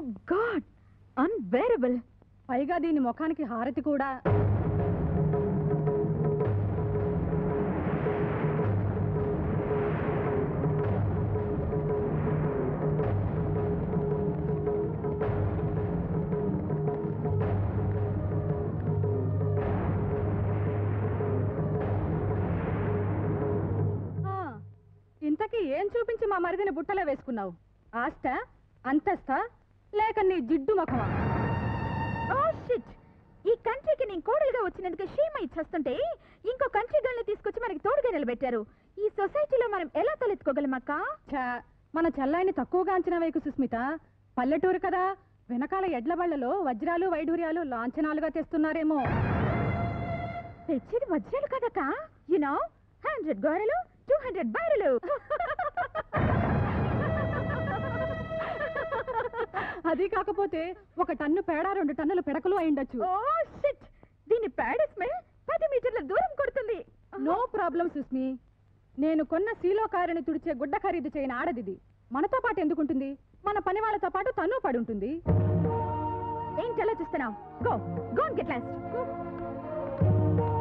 God unbearable పైగా దీని ముఖానికి హారతి కూడా ఆ, ఇంతకీ ఏం చూపించి మా మరిదిని బుట్టలో వేసుకున్నావు ఆస్త అంతస్తా లేక నీ జిడ్డు ముఖమా ఓ షిట్ ఈ కంట్రీకి నేను కోడలుగా వచ్చినందుకు షీమ ఇచ్చేస్తుంటే ఇంకో కంట్రీ గల్ని తీసుకొచ్చి మనకి తోడుగా నిలబెట్టారు ఈ సొసైటీలో మనం ఎలా తలెత్తుకోగలమక్క ఛా, మన చెల్లాయిని తక్కువగా అంచనా వేయకు సుస్మిత పల్లెటూరు కదా వెనకాల ఎడ్ల బళ్ళలో వజ్రాలు వైడూర్యాలు లాంఛనాలుగా తెస్తున్నారేమో తెచ్చేది వజ్రాలు కదక్క యునో హండ్రెడ్ గోరలు టూ హండ్రెడ్ బైరలు అది కాకపోతే ఒక టన్ను పేడ రెండు టన్నుల పిడకలు అయిండొచ్చు ఓ షిట్ దీని ప్యాడ్ స్మెల్ పది మీటర్ల దూరం కొడుతుంది నో ప్రాబ్లం సుస్మి నేను కొన్న సీలో కారుని తుడిచే గుడ్డ ఖరీదు చేయని ఆడదిది మనతో పాటు ఎందుకుంటుంది మన పని వాళ్ళతో పాటు తను పడి ఉంటుంది ఏంటి అలా చూస్తున్నావు గో గో గెట్ లాస్ట్